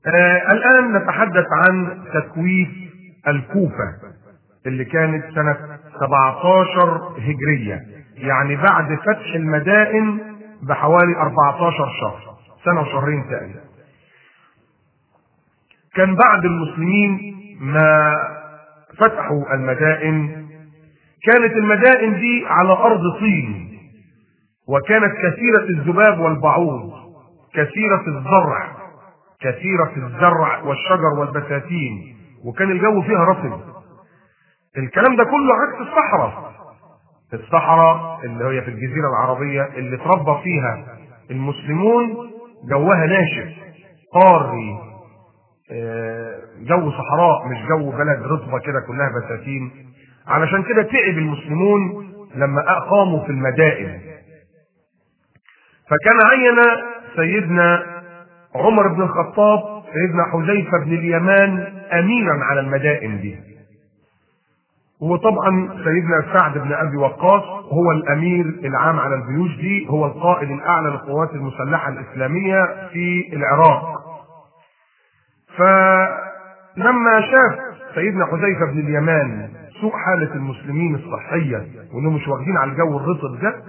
آه الآن نتحدث عن تكويف الكوفة اللي كانت سنة 17 هجرية يعني بعد فتح المدائن بحوالي 14 شهر سنة وشهرين تقريبا كان بعد المسلمين ما فتحوا المدائن كانت المدائن دي على أرض طين وكانت كثيرة الذباب والبعوض كثيرة الزرع كثيرة الزرع والشجر والبساتين وكان الجو فيها رطب الكلام ده كله عكس الصحراء الصحراء اللي هي في الجزيرة العربية اللي تربى فيها المسلمون جوها ناشف قاري جو صحراء مش جو بلد رطبة كده كلها بساتين علشان كده تعب المسلمون لما أقاموا في المدائن فكان عين سيدنا عمر بن الخطاب سيدنا حذيفة بن اليمان أميرا على المدائن دي وطبعا سيدنا سعد بن ابي وقاص هو الامير العام على الجيوش دي هو القائد الاعلى للقوات المسلحه الاسلاميه في العراق فلما شاف سيدنا حذيفه بن اليمان سوء حاله المسلمين الصحيه وانهم مش واخدين على الجو الرطب ده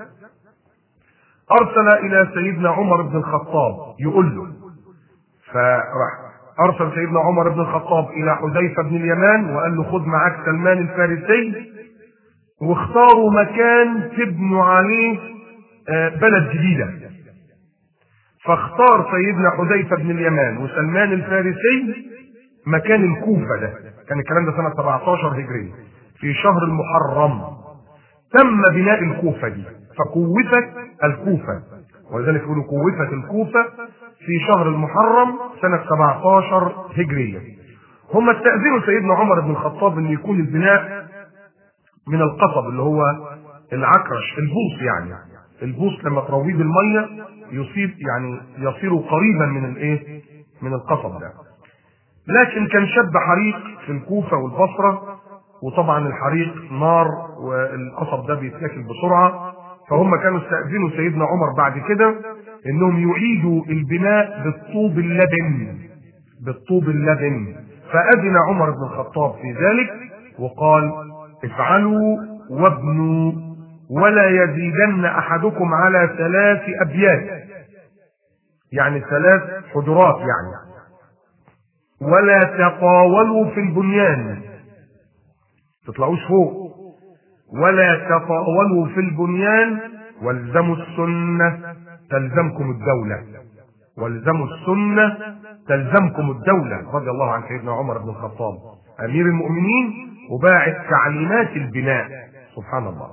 ارسل الى سيدنا عمر بن الخطاب يقول له فراح ارسل سيدنا عمر بن الخطاب الى حذيفه بن اليمان وقال له خذ معاك سلمان الفارسي واختاروا مكان تبنوا عليه بلد جديده فاختار سيدنا حذيفه بن اليمان وسلمان الفارسي مكان الكوفه ده كان الكلام ده سنه 17 هجريه في شهر المحرم تم بناء الكوفه دي فكوفت الكوفه ولذلك يقولوا كوفت الكوفه في شهر المحرم سنة 17 هجرية هم استأذنوا سيدنا عمر بن الخطاب ان يكون البناء من القصب اللي هو العكرش البوص يعني البوص لما ترويه بالمية يصيب يعني يصير قريبا من الايه من القصب ده لكن كان شب حريق في الكوفة والبصرة وطبعا الحريق نار والقصب ده بيتاكل بسرعة فهم كانوا استأذنوا سيدنا عمر بعد كده انهم يعيدوا البناء بالطوب اللبن بالطوب اللبن فأذن عمر بن الخطاب في ذلك وقال افعلوا وابنوا ولا يزيدن احدكم على ثلاث ابيات يعني ثلاث حجرات يعني ولا تطاولوا في البنيان تطلعوش فوق ولا تطاولوا في البنيان والزموا السنة تلزمكم الدولة والزموا السنة تلزمكم الدولة رضي الله عن سيدنا عمر بن الخطاب أمير المؤمنين وباعث تعليمات البناء سبحان الله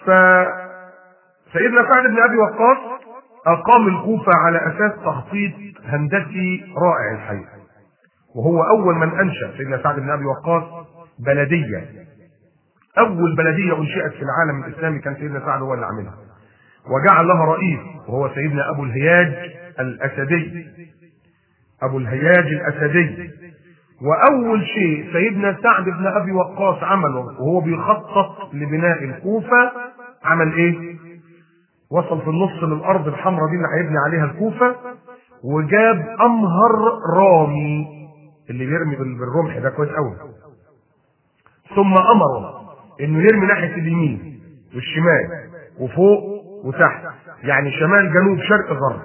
فسيدنا سعد بن أبي وقاص أقام الكوفة على أساس تخطيط هندسي رائع الحقيقة وهو أول من أنشأ سيدنا سعد بن أبي وقاص بلدية أول بلدية أنشئت في العالم الإسلامي كان سيدنا سعد هو اللي عاملها وجعل لها رئيس وهو سيدنا أبو الهياج الأسدي أبو الهياج الأسدي وأول شيء سيدنا سعد بن أبي وقاص عمله وهو بيخطط لبناء الكوفة عمل إيه؟ وصل في النص للأرض الحمراء دي اللي هيبني عليها الكوفة وجاب أمهر رامي اللي بيرمي بالرمح ده كويس قوي ثم أمره إنه يرمي ناحية اليمين والشمال وفوق وتحت يعني شمال جنوب شرق غرب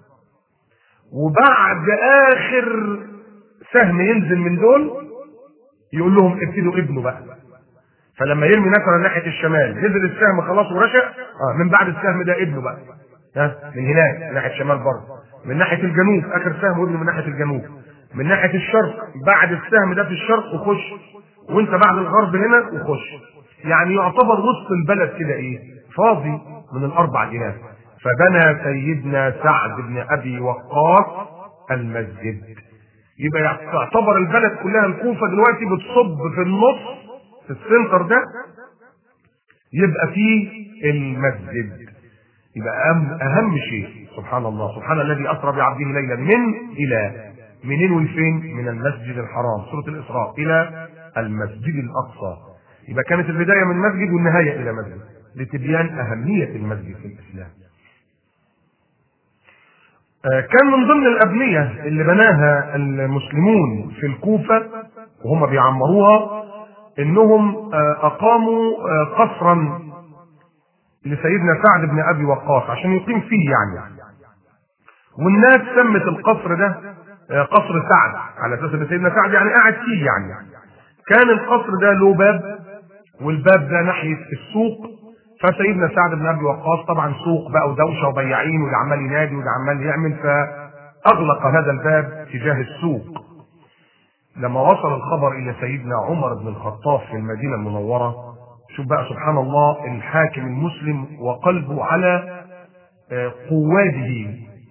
وبعد اخر سهم ينزل من دول يقول لهم ابتدوا ابنوا بقى فلما يرمي مثلا ناحيه الشمال نزل السهم خلاص ورشق اه من بعد السهم ده ابنه بقى ها من هناك ناحيه الشمال برضه من ناحيه الجنوب اخر سهم وابنه من ناحيه الجنوب من ناحيه الشرق بعد السهم ده في الشرق وخش وانت بعد الغرب هنا وخش يعني يعتبر وسط البلد كده ايه فاضي من الاربع جنات فبنى سيدنا سعد بن ابي وقاص المسجد يبقى يعتبر البلد كلها الكوفه دلوقتي بتصب في النص في السنتر ده يبقى فيه المسجد يبقى أهم, اهم شيء سبحان الله سبحان الذي اسرى بعبده ليلا من الى منين والفين من المسجد الحرام سوره الاسراء الى المسجد الاقصى يبقى كانت البدايه من مسجد والنهايه الى مسجد لتبيان أهمية المسجد في الإسلام آه، كان من ضمن الأبنية اللي بناها المسلمون في الكوفة وهم بيعمروها إنهم آه، أقاموا آه، قصرا لسيدنا سعد بن أبي وقاص عشان يقيم فيه يعني والناس سمت القصر ده قصر سعد على أساس إن سيدنا سعد يعني قاعد فيه يعني كان القصر ده له باب والباب ده ناحية السوق فسيدنا سعد بن ابي وقاص طبعا سوق بقى ودوشه وبياعين واللي عمال ينادي واللي عمال يعمل فاغلق هذا الباب تجاه السوق. لما وصل الخبر الى سيدنا عمر بن الخطاب في المدينه المنوره شوف بقى سبحان الله الحاكم المسلم وقلبه على قواده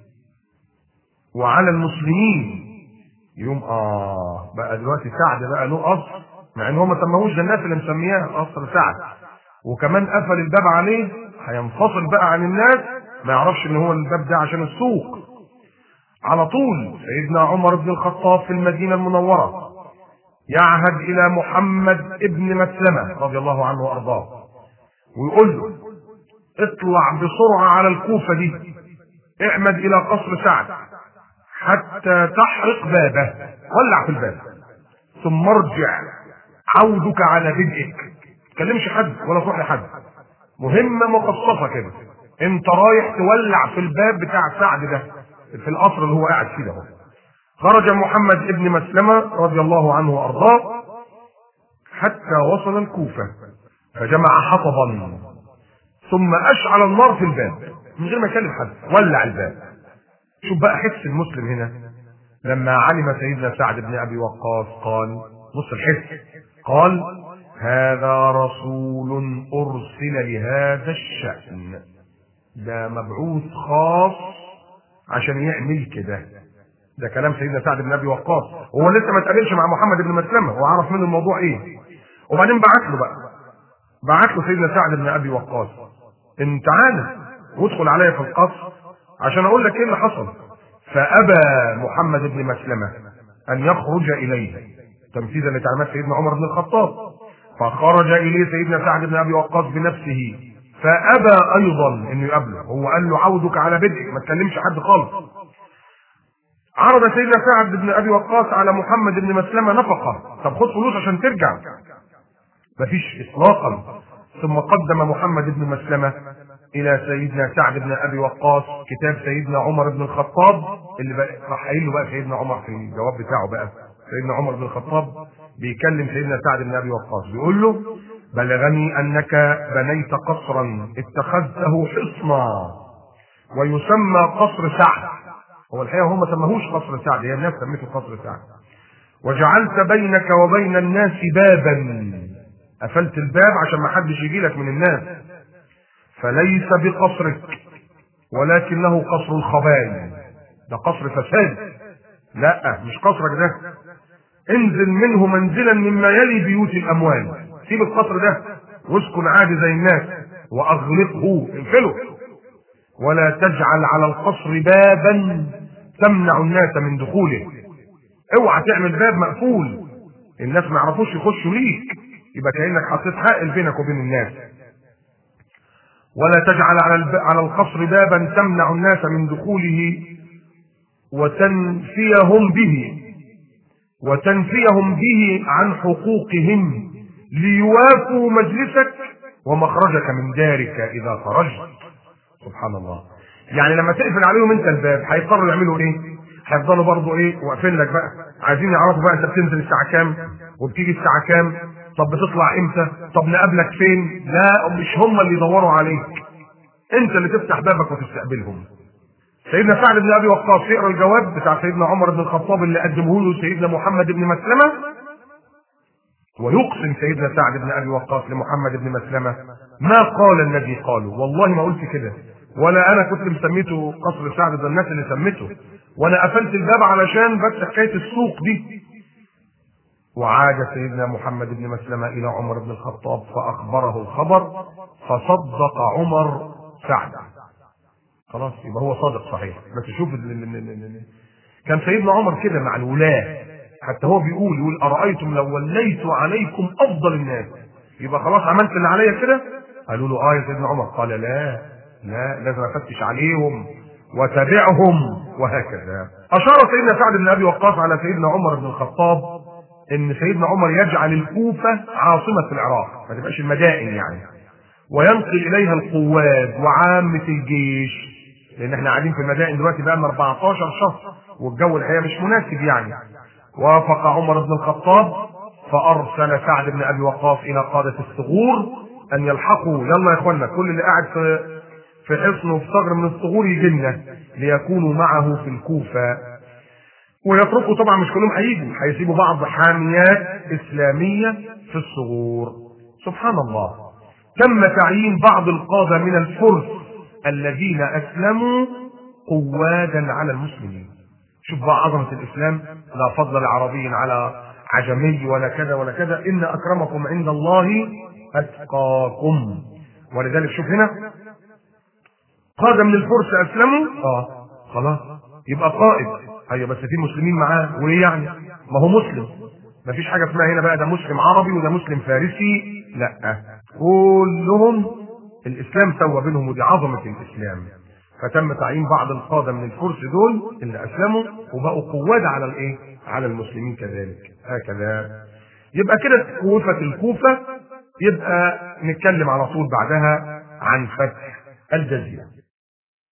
وعلى المسلمين يوم اه بقى دلوقتي سعد بقى له قصر مع ان هو ما سماهوش ده الناس اللي مسمياه قصر سعد وكمان قفل الباب عليه هينفصل بقى عن الناس ما يعرفش ان هو الباب ده عشان السوق على طول سيدنا عمر بن الخطاب في المدينه المنوره يعهد الى محمد ابن مسلمه رضي الله عنه وارضاه ويقول له اطلع بسرعه على الكوفه دي اعمد الى قصر سعد حتى تحرق بابه ولع في الباب ثم ارجع عودك على بدئك تكلمش حد ولا تروح لحد مهمه مخصصه كده انت رايح تولع في الباب بتاع سعد ده في القصر اللي هو قاعد فيه ده خرج محمد ابن مسلمه رضي الله عنه وارضاه حتى وصل الكوفه فجمع حطبا ثم اشعل النار في الباب من غير ما يكلم حد ولع الباب شوف بقى حس المسلم هنا لما علم سيدنا سعد بن ابي وقاص قال بص الحس قال هذا رسول ارسل لهذا الشأن ده مبعوث خاص عشان يعمل كده ده كلام سيدنا سعد بن ابي وقاص هو لسه ما اتقابلش مع محمد بن مسلمه وعرف منه الموضوع ايه وبعدين بعت له بقى بعت له سيدنا سعد بن ابي وقاص ان تعالى وادخل عليا في القصر عشان اقول لك ايه اللي حصل فابى محمد بن مسلمه ان يخرج اليه تنفيذا لتعليمات سيدنا عمر بن الخطاب فخرج اليه سيدنا سعد بن ابي وقاص بنفسه فابى ايضا انه يقابله هو قال له عودك على بدء ما تكلمش حد خالص عرض سيدنا سعد بن ابي وقاص على محمد بن مسلمه نفقه طب خد فلوس عشان ترجع مفيش اطلاقا ثم قدم محمد بن مسلمه الى سيدنا سعد بن ابي وقاص كتاب سيدنا عمر بن الخطاب اللي بقى راح قايل له بقى سيدنا عمر في الجواب بتاعه بقى سيدنا عمر بن الخطاب بيكلم سيدنا سعد بن ابي وقاص بيقول له بلغني انك بنيت قصرا اتخذته حصنا ويسمى قصر سعد هو الحقيقه هو ما سماهوش قصر سعد هي الناس سميته قصر سعد وجعلت بينك وبين الناس بابا قفلت الباب عشان ما حدش يجي لك من الناس فليس بقصرك ولكنه قصر الخبال ده قصر فساد لا مش قصرك ده انزل منه منزلا مما يلي بيوت الاموال سيب القصر ده واسكن عادي زي الناس واغلقه اقفله ولا تجعل على القصر بابا تمنع الناس من دخوله اوعى تعمل باب مقفول الناس ما يعرفوش يخشوا ليك يبقى كانك حطيت حائل بينك وبين الناس ولا تجعل على على القصر بابا تمنع الناس من دخوله وتنفيهم به وتنفيهم به عن حقوقهم ليوافوا مجلسك ومخرجك من دارك اذا خرجت سبحان الله يعني لما تقفل عليهم انت الباب هيضطروا يعملوا ايه هيفضلوا برضه ايه واقفين لك بقى عايزين يعرفوا بقى انت بتنزل الساعه كام وبتيجي الساعه كام طب بتطلع امتى طب نقابلك فين لا مش هم اللي يدوروا عليك انت اللي تفتح بابك وتستقبلهم سيدنا سعد بن ابي وقاص يقرا الجواب بتاع سيدنا عمر بن الخطاب اللي قدمه له سيدنا محمد بن مسلمه ويقسم سيدنا سعد بن ابي وقاص لمحمد بن مسلمه ما قال الذي قالوا والله ما قلت كده ولا انا كنت مسميته قصر سعد ده الناس اللي سميته وانا قفلت الباب علشان بس حكايه السوق دي وعاد سيدنا محمد بن مسلمه الى عمر بن الخطاب فاخبره الخبر فصدق عمر سعد خلاص يبقى هو صادق صحيح بس شوف كان سيدنا عمر كده مع الولاه حتى هو بيقول يقول ارايتم لو وليت عليكم افضل الناس يبقى خلاص عملت اللي عليا كده قالوا له اه يا سيدنا عمر قال لا لا لازم افتش عليهم وتابعهم وهكذا اشار سيدنا سعد بن ابي وقاص على سيدنا عمر بن الخطاب ان سيدنا عمر يجعل الكوفه عاصمه العراق ما تبقاش المدائن يعني وينقل اليها القواد وعامه الجيش لان احنا قاعدين في المدائن دلوقتي بقى 14 شهر والجو الحقيقه مش مناسب يعني وافق عمر بن الخطاب فارسل سعد بن ابي وقاص الى قاده الثغور ان يلحقوا يلا يا اخوانا كل اللي قاعد في في حصن وفي ثغر من الثغور يجي لنا ليكونوا معه في الكوفه ويتركوا طبعا مش كلهم هيجوا هيسيبوا بعض حاميات اسلاميه في الثغور سبحان الله تم تعيين بعض القاده من الفرس الذين اسلموا قوادا على المسلمين شوف بقى عظمه الاسلام لا فضل لعربي على عجمي ولا كذا ولا كذا ان اكرمكم عند الله اتقاكم ولذلك شوف هنا قادة من الفرس اسلموا اه خلاص يبقى قائد ايوه بس في مسلمين معاه وايه يعني ما هو مسلم ما فيش حاجه اسمها هنا بقى ده مسلم عربي وده مسلم فارسي لا كلهم الاسلام سوى بينهم ودي عظمه الاسلام فتم تعيين بعض القاده من الفرس دول اللي اسلموا وبقوا قواد على الايه على المسلمين كذلك هكذا يبقى كده كوفه الكوفه يبقى نتكلم على طول بعدها عن فتح الجزيره